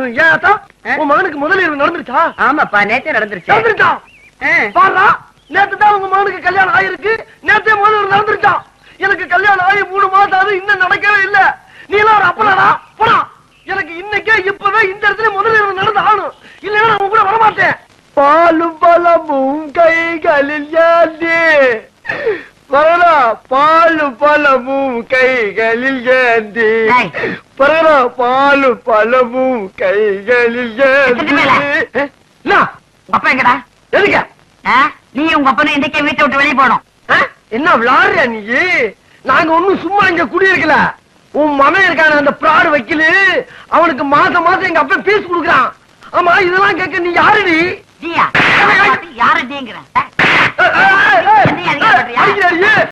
ஏன் அத்தா உன் மகனுக்கு முதலீடு நடந்துருச்சா ஆமாப்பா நேத்தே நடந்துருச்சு நடந்துருச்சா ஆ. பாரா நேத்து தான் உங்க மகனுக்கு கல்யாணம் ஆயிருக்கு நேத்தே முதலீடு நடந்துருச்சா எனக்கு கல்யாணம் ஆகி மூணு மாசம் ஆகுது இன்னும் நடக்கவே இல்ல நீ எல்லாம் ஒரு அப்பனாடா போடா எனக்கு இன்னைக்கே இப்பவே இந்த இடத்துல முதலீடு நடந்து ஆகணும் இல்லைன்னா நான் உன் கூட வரமாட்டேன் பாலும் பழமும் கைகளில் ஏந்தி பரடா பாலும் பழமும் கைகளில் ஏந்தி டேய். பரடா பாலும் பழமும் கைகளில் ஏந்தி எத்தனை ஏ, என்ன? உங்க அப்பா எங்கடா எதுக்கு ஆ? நீ உங்க அப்பனும் இன்றைக்கே வீட்டை விட்டு வெளியே போகணும் ஆ? என்ன விளாடுறியா நீ நாங்க ஒண்ணும் சும்மா இங்க குடியிருக்கல உன் மகன் இருக்கான அந்த பிராடு வைக்கலு அவனுக்கு மாசம் மாசம் எங்க அப்பா பீஸ் கொடுக்குறான் ஆமா இதெல்லாம் கேட்க நீ யாருடி ஜியா யாரு டீங்கிற ஏய், ஏய், ஏய், ஏய், என்னைய அதிகாரப்படுறியா? அடிக்கிறாரு.